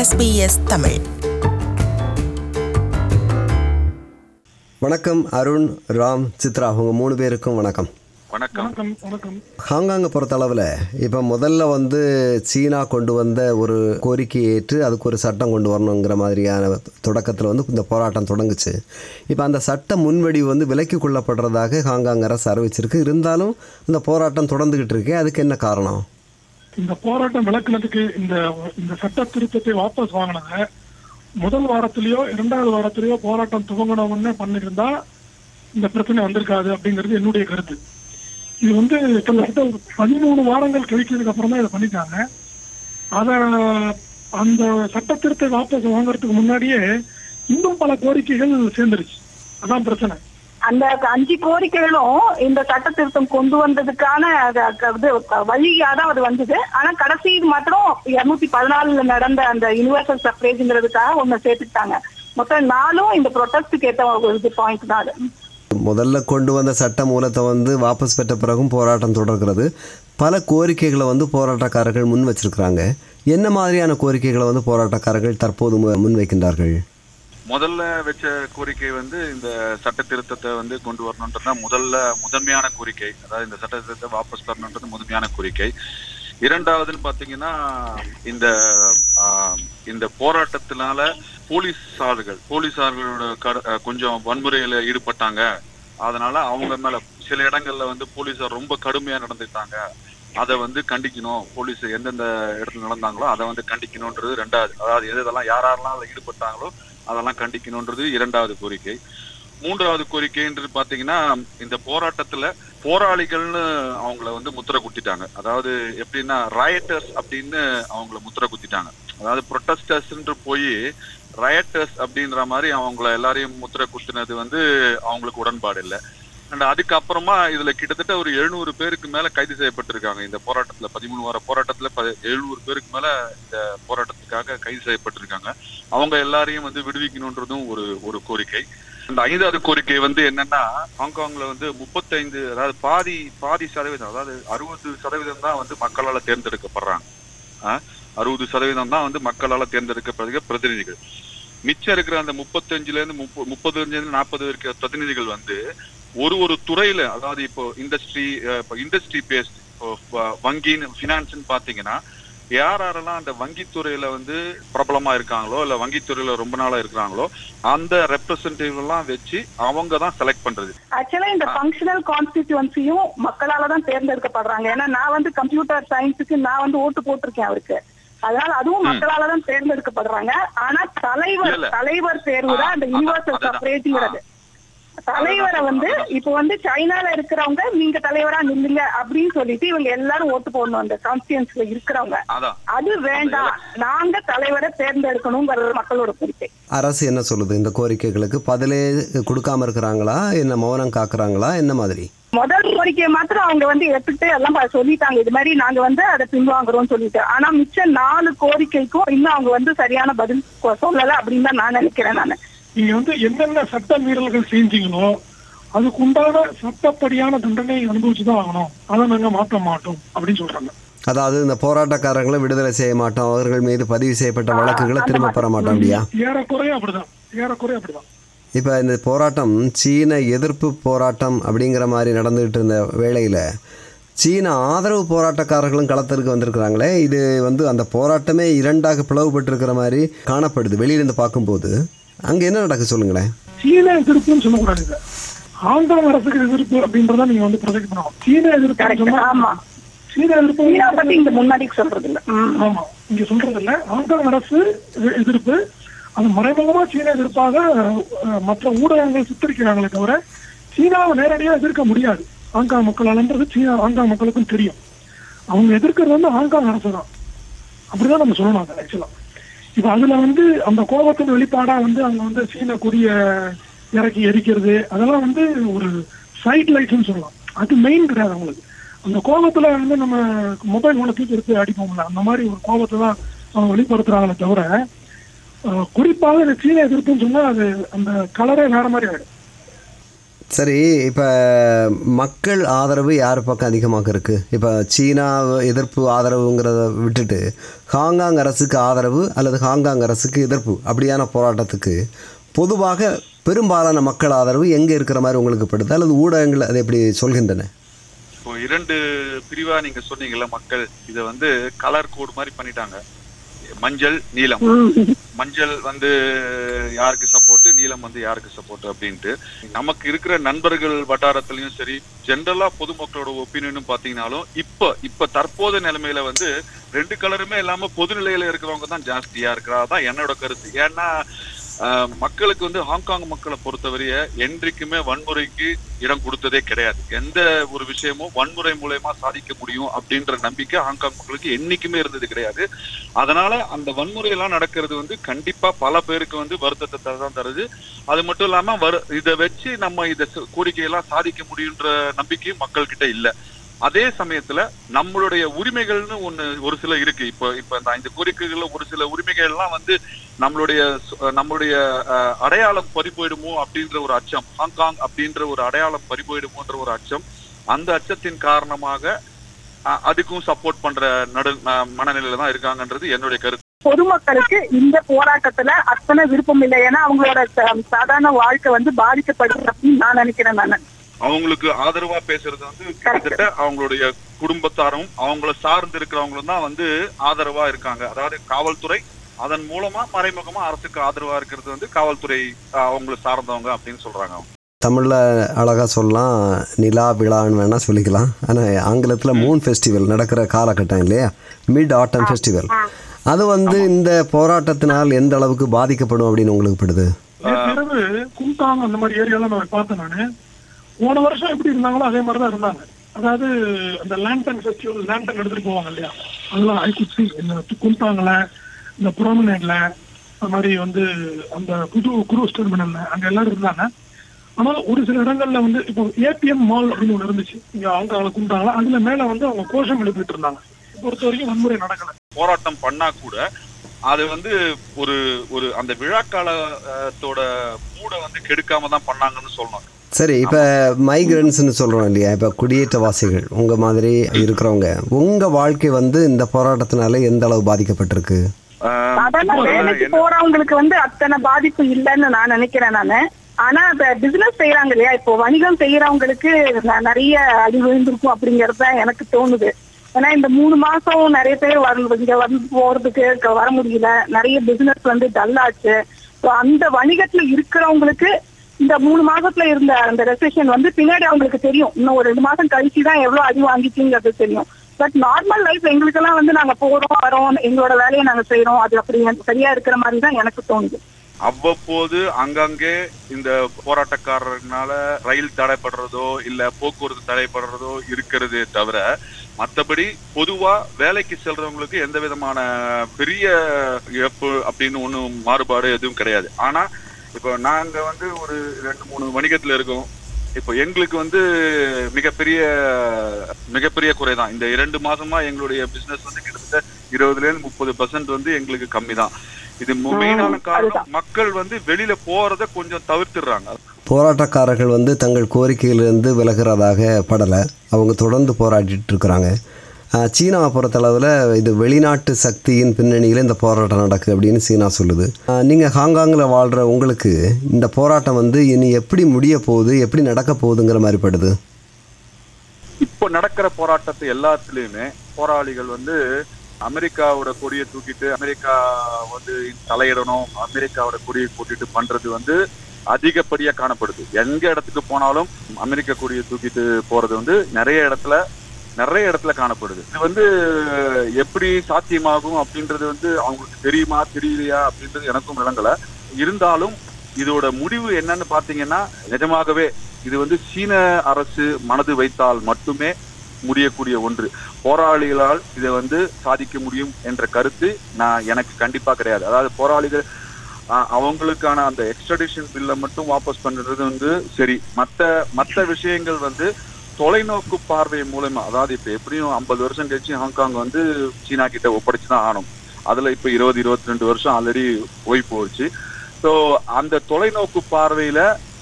SBS Tamil வணக்கம் அருண் ராம் சித்ரா உங்கள் மூணு பேருக்கும் வணக்கம் வணக்கம் வணக்கம் வணக்கம் ஹாங்காங்கை பொறுத்தளவில் இப்போ முதல்ல வந்து சீனா கொண்டு வந்த ஒரு கோரிக்கையை ஏற்று அதுக்கு ஒரு சட்டம் கொண்டு வரணுங்கிற மாதிரியான தொடக்கத்தில் வந்து இந்த போராட்டம் தொடங்குச்சு இப்போ அந்த சட்ட முன்வடிவு வந்து விலக்கி கொள்ளப்படுறதாக ஹாங்காங் அரசு அறிவிச்சிருக்கு இருந்தாலும் இந்த போராட்டம் தொடர்ந்துகிட்டு இருக்கே அதுக்கு என்ன காரணம் இந்த போராட்டம் விளக்குனதுக்கு இந்த இந்த சட்ட திருத்தத்தை வாபஸ் வாங்கினாங்க முதல் வாரத்திலயோ இரண்டாவது வாரத்திலயோ போராட்டம் துவங்கணும்னு பண்ணிருந்தா இந்த பிரச்சனை வந்திருக்காது அப்படிங்கிறது என்னுடைய கருத்து இது வந்து கிட்டத்தட்ட ஒரு பதிமூணு வாரங்கள் கழிச்சதுக்கு அப்புறம் தான் இதை பண்ணிட்டாங்க அத அந்த சட்ட திருத்தை வாபஸ் வாங்குறதுக்கு முன்னாடியே இன்னும் பல கோரிக்கைகள் சேர்ந்துருச்சு அதான் பிரச்சனை அந்த அஞ்சு கோரிக்கைகளும் இந்த சட்ட திருத்தம் கொண்டு வந்ததுக்கான அது- அது இது வழியா தான் அது வந்தது ஆனா கடைசி மாத்திரம் இருநூத்தி பதினாலுல நடந்த அந்த யூனிவர்சல் சப்ரேஜ்ங்கிறதுக்காக ஒண்ணு சேர்த்துக்கிட்டாங்க மொத்தம் நாலும் இந்த ப்ரொட்டஸ்டுக்கு ஏத்த ஒரு இது பாயிண்ட் தான் அது முதல்ல கொண்டு வந்த சட்ட மூலத்தை வந்து வாபஸ் பெற்ற பிறகும் போராட்டம் தொடர்கிறது பல கோரிக்கைகளை வந்து போராட்டக்காரர்கள் முன் வச்சிருக்கிறாங்க என்ன மாதிரியான கோரிக்கைகளை வந்து போராட்டக்காரர்கள் தற்போது மு- முன்வைக்கின்றார்கள் முதல்ல வச்ச கோரிக்கை வந்து இந்த சட்ட திருத்தத்தை வந்து கொண்டு வரணுன்றது தான் முதல்ல முதன்மையான கோரிக்கை அதாவது இந்த சட்ட திருத்தத்தை வாபஸ் பெறணுன்றது முதன்மையான கோரிக்கை இரண்டாவதுன்னு பாத்தீங்கன்னா இந்த ஆஹ், இந்த போராட்டத்தினால போலீஸார்கள் போலீஸார்களோட கட- அஹ், கொஞ்சம் வன்முறையில ஈடுபட்டாங்க அதனால அவங்க மேல சில இடங்கள்ல வந்து போலீஸார் ரொம்ப கடுமையா நடந்துட்டாங்க அதை வந்து கண்டிக்கணும் போலீஸ் எந்தெந்த இடத்துல நடந்தாங்களோ அதை வந்து கண்டிக்கணும்ன்றது ரெண்டாவது அதாவது எது இதெல்லாம் யார் யாரெல்லாம் அதுல ஈடுபட்டாங்களோ அதெல்லாம் கண்டிக்கணும்ன்றது இரண்டாவது கோரிக்கை மூன்றாவது கோரிக்கைன்றது பாத்தீங்கன்னா இந்த போராட்டத்துல போராளிகள்னு அவங்கள வந்து முத்திரை குத்திட்டாங்க அதாவது எப்படின்னா ராயட்டர்ஸ் அப்படின்னு அவங்கள முத்திரை குத்திட்டாங்க அதாவது ப்ரொட்டஸ்டர்ஸ்ன்ற போய் ரயட்டர்ஸ் அப்படின்ற மாதிரி அவங்கள எல்லாரையும் முத்திரை குத்தினது வந்து அவங்களுக்கு உடன்பாடு இல்லை அண்ட் அதுக்கப்புறமா இதுல கிட்டத்தட்ட ஒரு எழுநூறு பேருக்கு மேல கைது செய்யப்பட்டிருக்காங்க இந்த போராட்டத்துல பதிமூணு வார போராட்டத்துல ப- எழுநூறு பேருக்கு மேல இந்த போராட்டத்துக்காக கைது செய்யப்பட்டிருக்காங்க அவங்க எல்லாரையும் வந்து விடுவிக்கணுன்றதும் ஒரு ஒரு கோரிக்கை அந்த ஐந்தாவது கோரிக்கை வந்து என்னன்னா ஹாங்காங்ல வந்து முப்பத்தைந்து அதாவது பாதி பாதி சதவீதம் அதாவது அறுபது சதவீதம் தான் வந்து மக்களால தேர்ந்தெடுக்கப்படுறாங்க அறுபது சதவீதம் தான் வந்து மக்களால தேர்ந்தெடுக்கப்படுகிற பிரதிநிதிகள் மிச்சம் இருக்கிற அந்த முப்பத்தஞ்சுல இருந்து முப்ப முப்பத்தஞ்சுல இருந்து நாற்பது இருக்கிற பிரதிநிதிகள் வந்து ஒரு ஒரு துறையில அதாவது இப்போ இண்டஸ்ட்ரி இப்போ இண்டஸ்ட்ரி பேஸ்ட் இப்போ வ- வங்கின்னு ஃபினான்ஸ்னு பாத்தீங்கன்னா யார் யாரெல்லாம் அந்த வங்கித்துறையில வந்து பிரபலமா இருக்காங்களோ இல்ல வங்கித்துறையில ரொம்ப நாளா இருக்கிறாங்களோ அந்த ரெப்ரசன்டேட்டிவ் எல்லாம் வச்சு அவங்க தான் செலக்ட் பண்றது ஆக்சுவலா இந்த ஃபங்க்ஷனல் கான்ஸ்டிடியூன்சியும் மக்களால தான் தேர்ந்தெடுக்கப்படுறாங்க ஏன்னா நான் வந்து கம்ப்யூட்டர் சயின்ஸுக்கு நான் வந்து ஓட்டு போட்டிருக்கேன் அவருக்கு அதனால அதுவும் மக்களால தான் தேர்ந்தெடுக்கப்படுறாங்க ஆனா தலைவர் இல்ல. தலைவர் தேர்வு தான் அந்த ஆ, யூனிவர்சல் அதுதான். சப்ரேட்ங்கிறது தலைவரை வந்து இப்ப வந்து சைனால இருக்கிறவங்க நீங்க தலைவரா நில்லுங்க அப்படின்னு சொல்லிட்டு இவங்க எல்லாரும் ஓட்டு போடணும் அந்த கான்ஸ்டியன்ஸ்ல இருக்கிறவங்க அதான் அது வேண்டாம் நாங்க தலைவரை தேர்ந்தெடுக்கணுங்கிறது மக்களோட கோரிக்கை அரசு என்ன சொல்லுது இந்த கோரிக்கைகளுக்கு பதிலே கொடுக்காம இருக்கிறாங்களா என்ன மௌனம் காக்குறாங்களா என்ன மாதிரி முதல் கோரிக்கையை மாத்திரம் அவங்க வந்து எடுத்துட்டு எல்லாம் ப- சொல்லிட்டாங்க இது மாதிரி நாங்க வந்து அதை பின்வாங்குறோம் சொல்லிட்டு ஆனா மிச்ச நாலு கோரிக்கைக்கும் இன்னும் அவங்க வந்து சரியான பதில் கொ- சொல்லல அப்படின்னு தான் நான் நினைக்கிறேன் நானு நீங்க வந்து என்னென்ன சட்ட மீறல்கள் செஞ்சீங்களோ அதுக்கு உண்டான சட்டப்படியான தண்டனை அனுபவிச்சுதான் ஆகணும் அதை நாங்க மாற்ற மாட்டோம் அப்படின்னு சொல்றாங்க அதாவது இந்த போராட்டக்காரர்களை விடுதலை செய்ய மாட்டோம் அவர்கள் மீது பதிவு செய்யப்பட்ட வழக்குகளை திரும்ப பெற மாட்டோம் இல்லையா ஏறக்குறைய அப்படிதான் ஏறக்குறைய அப்படிதான் இப்போ இந்த போராட்டம் சீன எதிர்ப்பு போராட்டம் அப்படிங்கிற மாதிரி நடந்துகிட்டு இருந்த வேளையில் சீன ஆதரவு போராட்டக்காரர்களும் களத்திற்கு வந்திருக்கிறாங்களே இது வந்து அந்த போராட்டமே இரண்டாக பிளவுபட்டிருக்கிற மாதிரி காணப்படுது வெளியிலிருந்து பார்க்கும்போது அங்கே என்ன நடக்கு சொல்லுங்களேன் சீன எதிர்ப்புன்னு சொல்லக்கூடாது இதை ஹாங்காங் அரசுக்கு எதிர்ப்பு அப்படின்றத நீங்க வந்து ப்ரொஜெக்ட் பண்ணணும் சீன எதிர்ப்பு Correct. சொன்னா ஆமா. சீன எதிர்ப்பு சீனா பத்தி இங்க முன்னாடி சொல்றது இல்ல ம். ஆமா இங்க சொல்றது இல்ல ஹாங்காங் அரசு எ- எதிர்ப்பு அது மறைமுகமா சீன எதிர்ப்பாக அஹ், மற்ற ஊடகங்கள் சித்தரிக்கிறாங்களே தவிர சீனாவை நேரடியா எதிர்க்க முடியாது ஹாங்காங் மக்களாலன்றது சீனா ஹாங்காங் மக்களுக்கும் தெரியும் அவங்க எதிர்க்கிறது வந்து ஹாங்காங் அரசு தான் அப்படிதான் நம்ம சொல்லணும் அதை ஆக்சுவலா இப்ப அதுல வந்து அந்த கோபத்தின் வெளிப்பாடா வந்து அவங்க வந்து சீன கொடிய இறக்கி எரிக்கிறது அதெல்லாம் வந்து ஒரு சைட் லைட்ஸ்னு சொல்லலாம் அது மெயின் கிடையாது அவங்களுக்கு அந்த கோபத்துல வந்து நம்ம மொபைல் போன தூக்கி எடுத்து அடிப்போம்ல அந்த மாதிரி ஒரு கோபத்தை தான் அவங்க வெளிப்படுத்துறாங்களே தவிர அஹ், குறிப்பாக இந்த சீன எதிர்ப்புன்னு சொன்னா அது அந்த கலரே வேற மாதிரி ஆயிடும் சரி இப்போ மக்கள் ஆதரவு யார் பக்கம் அதிகமாக இருக்குது இப்போ சீனா எதிர்ப்பு ஆதரவுங்கிறத விட்டுட்டு ஹாங்காங் அரசுக்கு ஆதரவு அல்லது ஹாங்காங் அரசுக்கு எதிர்ப்பு அப்படியான போராட்டத்துக்கு பொதுவாக பெரும்பாலான மக்கள் ஆதரவு எங்கே இருக்கிற மாதிரி உங்களுக்கு படுது அல்லது ஊடகங்கள் அதை எப்படி சொல்கின்றன இப்போ இரண்டு பிரிவா நீங்க சொன்னீங்கல்ல மக்கள் இத வந்து கலர் கோடு மாதிரி பண்ணிட்டாங்க மஞ்சள் நீலம் மஞ்சள் வந்து யாருக்கு சப்போர்ட் நீலம் வந்து யாருக்கு சப்போர்ட் அப்படின்ட்டு நமக்கு இருக்கிற நண்பர்கள் வட்டாரத்திலயும் சரி ஜென்ரலா பொதுமக்களோட ஒப்பீனியனும் பாத்தீங்கன்னாலும் இப்ப இப்ப தற்போது நிலைமையில வந்து ரெண்டு கலருமே இல்லாம பொது நிலையில இருக்கிறவங்க தான் ஜாஸ்தியா இருக்கிறா தான் என்னோட கருத்து ஏன்னா ஆஹ், மக்களுக்கு வந்து ஹாங்காங் மக்களை பொறுத்தவரைய என்றைக்குமே வன்முறைக்கு இடம் கொடுத்ததே கிடையாது எந்த ஒரு விஷயமும் வன்முறை மூலயமா சாதிக்க முடியும் அப்படின்ற நம்பிக்கை ஹாங்காங் மக்களுக்கு என்னைக்குமே இருந்தது கிடையாது அதனால அந்த வன்முறை எல்லாம் நடக்கிறது வந்து கண்டிப்பா பல பேருக்கு வந்து வருத்தத்தை தான் தருது அது மட்டும் இல்லாம வரு இதை வச்சு நம்ம இத ச- கோரிக்கையெல்லாம் சாதிக்க முடியுன்ற நம்பிக்கையும் மக்கள் கிட்ட இல்ல அதே சமயத்துல நம்மளுடைய உரிமைகள்னு ஒண்ணு ஒரு சில இருக்கு இப்போ இப்ப இந்த ஐந்து கோரிக்கைகள்ல ஒரு சில உரிமைகள் எல்லாம் வந்து நம்மளுடைய சு- நம்மளுடைய அஹ், அடையாளம் பறிபோயிடுமோ அப்படின்ற ஒரு அச்சம் ஹாங்காங் அப்படின்ற ஒரு அடையாளம் பறிபோயிடுமோன்ற ஒரு அச்சம் அந்த அச்சத்தின் காரணமாக அஹ், அதுக்கும் சப்போர்ட் பண்ற நடு அஹ், மனநிலையில தான் இருக்காங்கன்றது என்னுடைய கருத்து பொதுமக்களுக்கு இந்த போராட்டத்துல அத்தனை விருப்பம் இல்லை ஏன்னா அவங்களோட ச- சாதாரண வாழ்க்கை வந்து பாதிக்கப்படுது அப்படின்னு நான் நினைக்கிறேன் நான் அவங்களுக்கு ஆதரவா பேசுறது வந்து கிட்டத்தட்ட அவங்களுடைய குடும்பத்தாரும் அவங்கள சார்ந்து இருக்கிறவங்களும் தான் வந்து ஆதரவா இருக்காங்க அதாவது காவல்துறை அதன் மூலமா மறைமுகமா அரசுக்கு ஆதரவா இருக்கிறது வந்து காவல்துறை அஹ், அவங்கள சார்ந்தவங்க அப்படின்னு சொல்றாங்க அவங்க. தமிழில் அழகாக சொல்லலாம் நிலா விழான்னு வேணால் சொல்லிக்கலாம் ஆனால் ஆங்கிலத்தில் மூன் ஃபெஸ்டிவல் நடக்கிற காலகட்டம் இல்லையா மிட் ஆட்டம் ஃபெஸ்டிவல் அது வந்து இந்த போராட்டத்தினால் எந்த அளவுக்கு பாதிக்கப்படும் அப்படின்னு உங்களுக்கு படுது நேற்று இரவு கும்தாங் அந்த மாதிரி ஏரியாலாம் நான் பார்த்தேன் நானு போன வருஷம் எப்படி இருந்தாங்களோ அதே மாதிரி தான் இருந்தாங்க அதாவது அந்த லேண்டன் ஃபெஸ்டிவல் லேண்டன் எடுத்துட்டு போவாங்க இல்லையா அதெல்லாம் ஐ குட் சி இந்த கும்தாங்கில் இந்த புரோமினேட்ல அந்த மாதிரி வந்து அந்த புது குரூஸ் டெர்மினல்ல அங்க எல்லாரும் இருந்தாங்க ஆனால் ஒரு சில இடங்கள்ல வந்து இப்போ ஏபிஎம் மால் அப்படின்னு ஒன்று இருந்துச்சு இங்க அவங்க அவங்க கும்பிட்டாங்களா அதுல மேல வந்து அவங்க கோஷம் எழுப்பிட்டு இருந்தாங்க பொறுத்த வரைக்கும் வன்முறை நடக்கல போராட்டம் பண்ணா கூட அது வந்து ஒரு ஒரு அந்த விழா காலத்தோட மூட வந்து கெடுக்காம தான் பண்ணாங்கன்னு சொல்லணும் சரி இப்போ மைக்ரன்ஸ்னு சொல்கிறோம் இல்லையா இப்போ குடியேற்றவாசிகள் உங்கள் மாதிரி இருக்கிறவங்க உங்கள் வாழ்க்கை வந்து இந்த போராட்டத்தினால எந்த அளவு பாதிக்கப்பட்டிருக்கு அஹ், சாதாரண இப்போ வேலைக்கு என்ன- போறவங்களுக்கு வந்து அத்தனை பாதிப்பு இல்லைன்னு நான் நினைக்கிறேன் நானு ஆனா இப்ப பிசினஸ் செய்யறாங்க இல்லையா இப்போ வணிகம் செய்யறவங்களுக்கு ந- நிறைய அடி விழுந்திருக்கும் அப்படிங்கறது தான் எனக்கு தோணுது ஏன்னா இந்த மூணு மாசம் நிறைய பேர் வர இங்க வந்து போறதுக்கு க- வர முடியல நிறைய பிசினஸ் வந்து டல் ஆச்சு So அந்த வணிகத்துல இருக்கிறவங்களுக்கு இந்த மூணு மாசத்துல இருந்த அந்த ரெசெஷன் வந்து பின்னாடி அவங்களுக்கு தெரியும் இன்னும் ஒரு ரெண்டு மாசம் கழிச்சு தான் எவ்வளவு அடி வாங்கிச்சுங்கிறது தெரியும் பட் நார்மல் லைஃப் எங்களுக்கெல்லாம் வந்து நாங்க போறோம் வரோம் எங்களோட வேலையை நாங்க செய்யறோம் அது அப்படி எனக்கு சரியா இருக்கிற மாதிரி தான் எனக்கு தோணுது அவ்வப்போது அங்கங்கே இந்த போராட்டக்காரர்களால ரயில் தடைப்படுறதோ இல்ல போக்குவரத்து தடைப்படுறதோ இருக்கிறதே தவிர மத்தபடி பொதுவா வேலைக்கு செல்றவங்களுக்கு எந்த விதமான பெரிய இழப்பு அப்படின்னு ஒண்ணும் மாறுபாடு எதுவும் கிடையாது ஆனா இப்போ நாங்க வந்து ஒரு ரெண்டு மூணு வணிகத்துல இருக்கோம் இப்போ எங்களுக்கு வந்து மிகப்பெரிய மிகப்பெரிய குறைதான் இந்த இரண்டு மாசமா எங்களுடைய பிசினஸ் வந்து கிட்டத்தட்ட இருபதுல இருந்து முப்பது பர்சன்ட் வந்து எங்களுக்கு கம்மி தான் இது மெயினான காரணம் மக்கள் வந்து வெளியில போறத கொஞ்சம் தவிர்த்துடுறாங்க போராட்டக்காரர்கள் வந்து தங்கள் கோரிக்கையிலிருந்து விலகிறதாக படலை அவங்க தொடர்ந்து போராடிட்டு இருக்கிறாங்க ஆஹ், சீனாவை பொறுத்தளவில் இது வெளிநாட்டு சக்தியின் பின்னணியில் இந்த போராட்டம் நடக்கு அப்படின்னு சீனா சொல்லுது நீங்கள் ஹாங்காங்கில் வாழ்கிற உங்களுக்கு இந்த போராட்டம் வந்து இனி எப்படி முடிய போகுது எப்படி நடக்க போகுதுங்கிற மாதிரி படுது இப்போ நடக்கிற போராட்டத்தை எல்லாத்துலயுமே போராளிகள் வந்து அமெரிக்காவோட கொடியை தூக்கிட்டு அமெரிக்கா வந்து தலையிடணும் அமெரிக்காவோட கொடியை கூட்டிட்டு பண்றது வந்து அதிகப்படியா காணப்படுது எங்க இடத்துக்கு போனாலும் அமெரிக்க கொடியை தூக்கிட்டு போறது வந்து நிறைய இடத்துல நிறைய இடத்துல காணப்படுது இது வந்து எப்படி சாத்தியமாகும் அப்படின்றது வந்து அவங்களுக்கு தெரியுமா தெரியலையா அப்படின்றது எனக்கும் விளங்கல இருந்தாலும் இதோட முடிவு என்னன்னு பாத்தீங்கன்னா நிஜமாகவே இது வந்து சீன அரசு மனது வைத்தால் மட்டுமே முடியக்கூடிய ஒன்று போராளிகளால் இதை வந்து சாதிக்க முடியும் என்ற கருத்து நான் எனக்கு கண்டிப்பா கிடையாது அதாவது போராளிகள் ஆஹ், அவங்களுக்கான அந்த எக்ஸ்ட்ரடிஷன் பில்லை மட்டும் வாபஸ் பண்றது வந்து சரி மத்த மத்த விஷயங்கள் வந்து தொலைநோக்கு பார்வை மூலமா அதாவது இப்ப எப்படியும் ஐம்பது வருஷம் கழிச்சு ஹாங்காங் வந்து சீனா கிட்ட ஒப்படைச்சு தான் ஆகணும் அதுல இப்ப இருபது இருபத்தி ரெண்டு வருஷம் ஆல்ரெடி போய் போச்சு ஸோ அந்த தொலைநோக்கு பார்வையில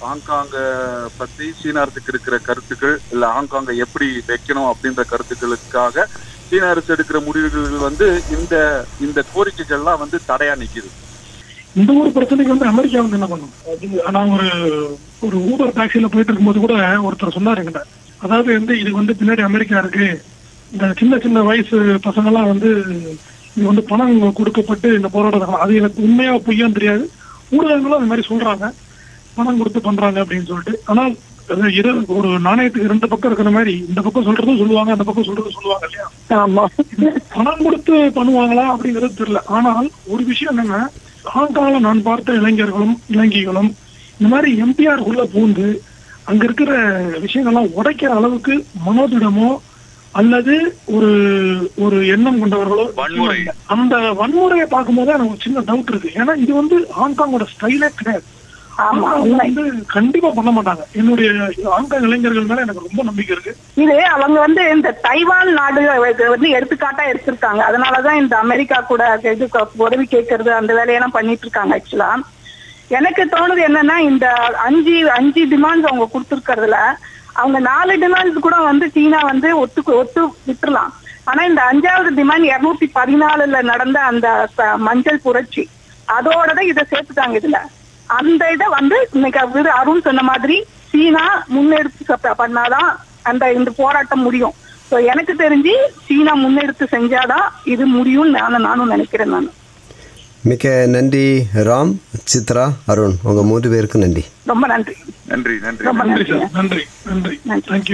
ஹாங்காங்க பத்தி சீன அரசுக்கு இருக்கிற கருத்துக்கள் இல்ல ஹாங்காங்கை எப்படி வைக்கணும் அப்படின்ற கருத்துக்களுக்காக சீன அரசு எடுக்கிற முடிவுகள் வந்து இந்த இந்த கோரிக்கைகள்லாம் வந்து தடையா நிக்குது இந்த ஒரு பிரச்சனைக்கு வந்து அமெரிக்கா வந்து என்ன பண்ணும் அது நான் ஒரு ஒரு ஊபர் டாக்ஸில போயிட்டு இருக்கும்போது கூட ஒருத்தர் சொன்னார் என்கிட்ட அதாவது வந்து இது வந்து பின்னாடி அமெரிக்கா இருக்கு இந்த சின்ன சின்ன வயசு பசங்கெல்லாம் வந்து இது வந்து பணம் கொடுக்கப்பட்டு இந்த போராட்டம் அது எனக்கு உண்மையா பொய்யான்னு தெரியாது ஊடகங்களும் அந்த மாதிரி சொல்றாங்க பணம் கொடுத்து பண்றாங்க அப்படின்னு சொல்லிட்டு ஆனால் அது இரு ஒரு நாணயத்துக்கு ரெண்டு பக்கம் இருக்கிற மாதிரி இந்த பக்கம் சொல்றதும் சொல்லுவாங்க அந்த பக்கம் சொல்றதும் சொல்லுவாங்க இல்லையா ஆமா பணம் கொடுத்து பண்ணுவாங்களா அப்படிங்கிறது தெரியல ஆனால் ஒரு விஷயம் என்னன்னா ஹாங்காங்ல நான் பார்த்த இளைஞர்களும் இளைஞர்களும் இந்த மாதிரி எம்பிஆர் உள்ள பூந்து அங்க இருக்கிற விஷயங்கள்லாம் உடைக்கிற அளவுக்கு மனோதிடமோ அல்லது ஒரு ஒரு எண்ணம் கொண்டவர்களோ வன்முறை. இல்லை. அந்த வன்முறையை பார்க்கும்போது எனக்கு ஒரு சின்ன டவுட் இருக்கு ஏன்னா இது வந்து ஹாங்காங்கோட ஸ்டைலே கிடையாது ஆமா அவங்க உண்மை வந்து கண்டிப்பா பண்ண மாட்டாங்க என்னுடைய ஹாங்காங் இளைஞர்கள் மேல எனக்கு ரொம்ப நம்பிக்கை இருக்கு இது அவங்க வந்து இந்த தைவான் நாடு இது வந்து எடுத்துக்காட்டா எடுத்திருக்காங்க அதனாலதான் இந்த அமெரிக்கா கூட இது க- உதவி கேட்கறது அந்த வேலையெல்லாம் பண்ணிட்டு இருக்காங்க ஆக்சுவலா எனக்கு தோணுது என்னன்னா இந்த அஞ்சு அஞ்சு டிமாண்ட்ஸ் அவங்க கொடுத்துருக்கறதுல அவங்க நாலு டிமாண்ட்ஸ் கூட வந்து சீனா வந்து ஒத்து ஒத்து விட்டுறலாம் ஆனா இந்த அஞ்சாவது டிமாண்ட் இருநூத்தி பதினாலுல நடந்த அந்த ச- மஞ்சள் புரட்சி அதோட தான் இதை சேர்த்துட்டாங்க இதுல அந்த இதை வந்து இன்னைக்கு அவரு அருண் சொன்ன மாதிரி சீனா முன்னெடுத்து ச- பண்ணாதான் அந்த இந்த போராட்டம் முடியும் ஸோ எனக்கு தெரிஞ்சு சீனா முன்னெடுத்து செஞ்சாதான் இது முடியும்னு நான் நானும் நினைக்கிறேன் நான் மிக்க நன்றி ராம் சித்ரா அருண் உங்கள் மூன்று பேருக்கும் நன்றி ரொம்ப நன்றி நன்றி நன்றி ரொம்ப நன்றி நன்றி சார் நன்றி நன்றி நன்றி. தேங்க்யூ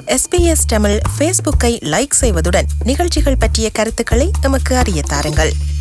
எஸ்பிஎஸ் தமிழ் ஃபேஸ்புக்கை லைக் செய்வதுடன் நிகழ்ச்சிகள் பற்றிய கருத்துக்களை எமக்கு அறிய தாருங்கள்